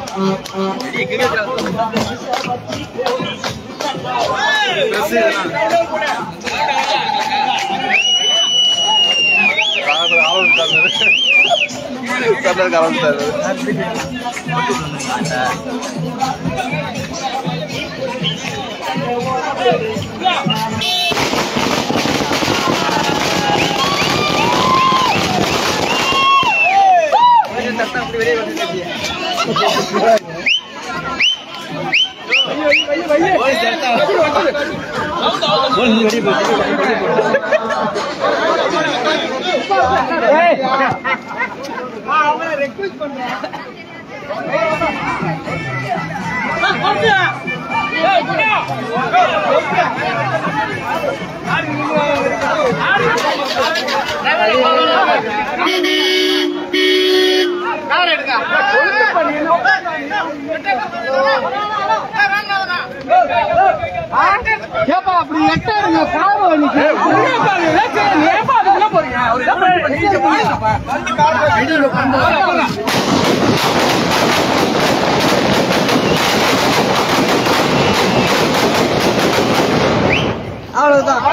ஏப்பா அப்படி எட்டாருங்க காவ அன்னைக்கு ஏப்பா அதுக்குள்ள போறீங்க அவர் என்ன பண்ணிட்டு அவ்வளவுதான்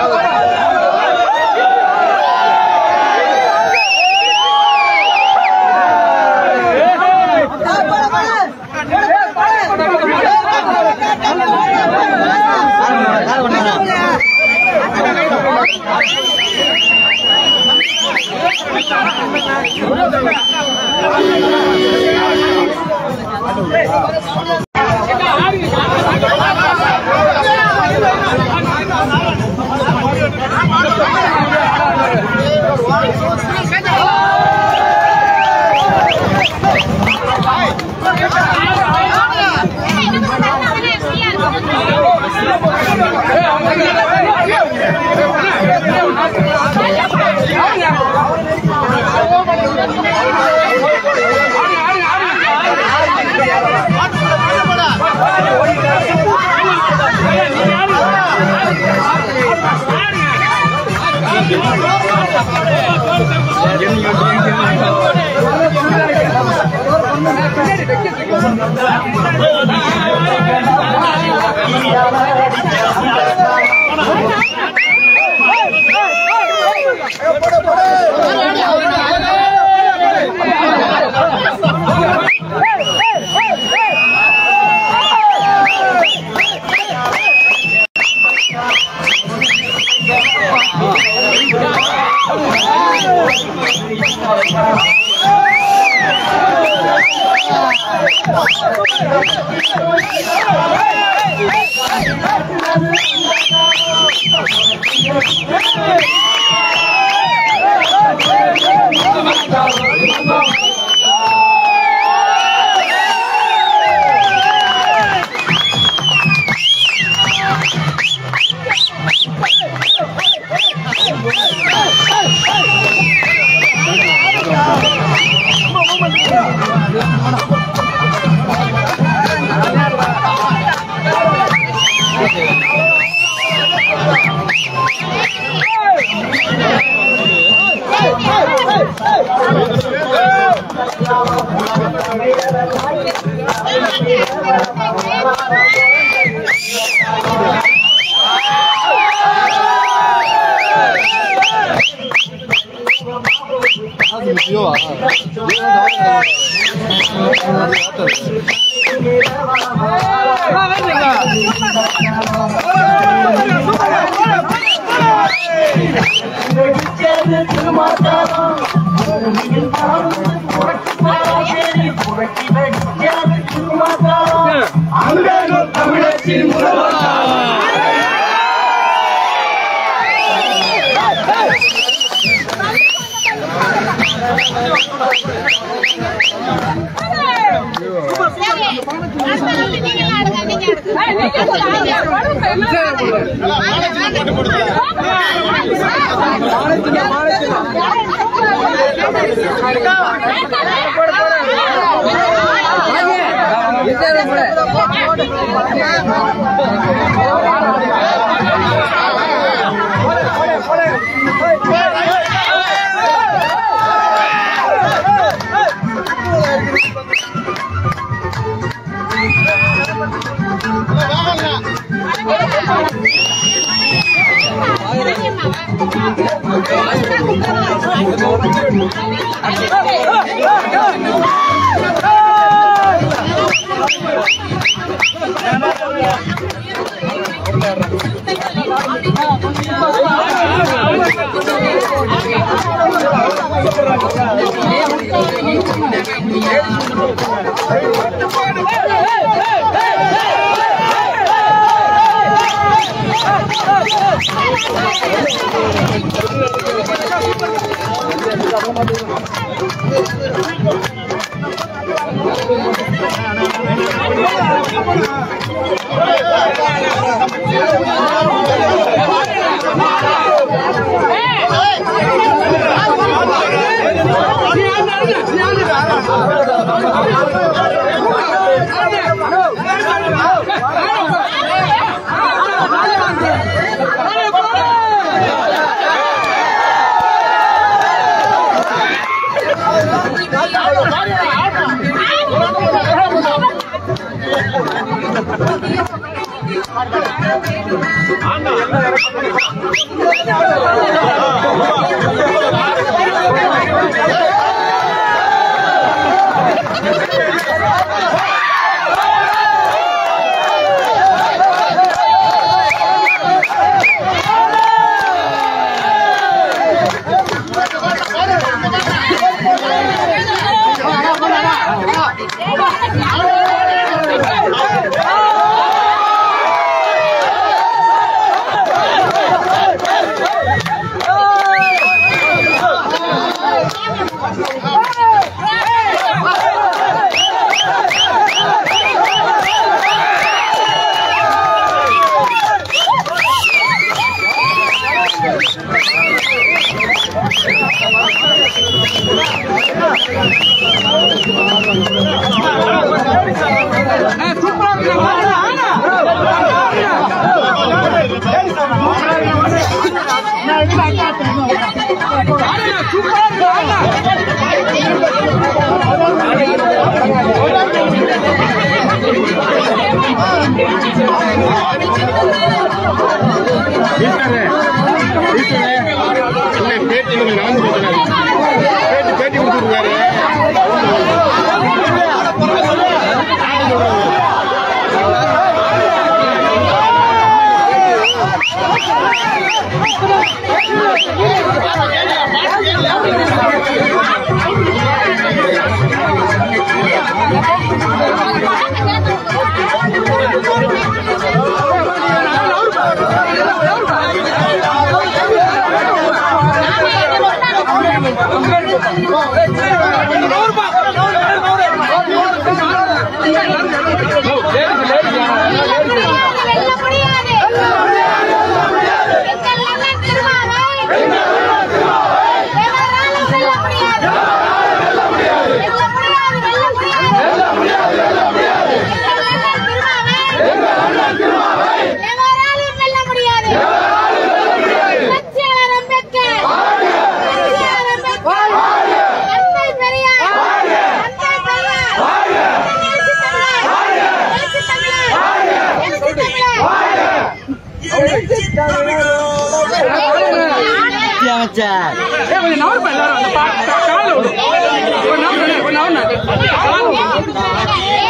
பேட்டி நடந்து பேட்டி பேட்டி கொடுத்துருக்காரு வெல்ல முடியாது எங்கள் அண்ணன் திருமாவை எவராலும் வெல்ல முடியாது வெல்ல முடியாது வெல்ல முடியாது எங்கள் அண்ணன் திருமாவை எவராலும் வெல்ல முடியாது லட்சியர் அம்பேத்கர் லட்சியர் அம்பேத்கர் தந்தை பெரியார் தந்தை பெரியார் எழுச்சி தமிழர் எழுச்சி தமிழர் எழுச்சி தமிழர் ஏய், கொஞ்சம் நவருப்பா எல்லாரும். அந்த பா- கா- காலை விடு. ஒரு நவரு, ஒரு நவரு. காலை விடு.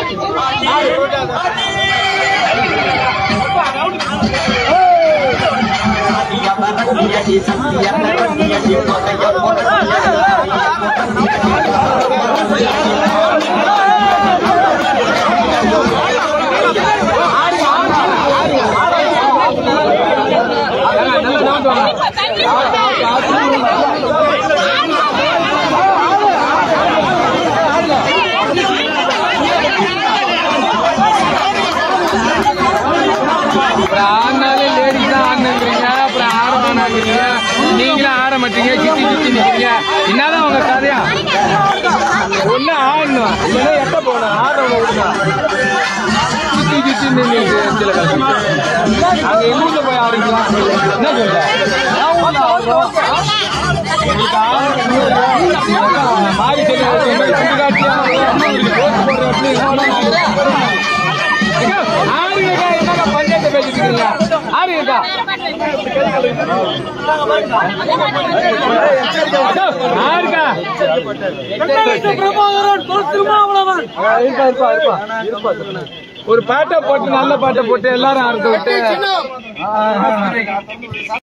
அப்புறம் ஆடினாலே லேடிஸ் தான் ஆடணுங்கிறீங்க அப்புறம் ஆட வேணாங்கிறீங்க நீங்களும் ஆட மாட்டீங்க சுத்தி சுத்தி நிற்கிறீங்க என்னதான் உங்க கதையா ஒண்ணு ஆடணும் இல்லைன்னா எப்ப போகணும் ஆடுறவங்க விடணும் சுத்தி சுத்தி நின்று சில கதை அங்க எங்க போய் ஆடுங்களா என்ன சொல்ற நான் ஊர்ல ஆடுறோம். உங்களுக்கு ஆடணும். மாறி சொல்லி சுடுகாட்டியா போட்டு போடுற இடத்துல ஆறுங்கக்கா என்னக்கா பஞ்சாயத்து பேசிட்டு இருக்கீங்க ஆறுங்கக்கா யாருக்கா ஒரு பாட்டை போட்டு நல்ல பாட்டை போட்டு எல்லாரும் அறுத்து விட்டு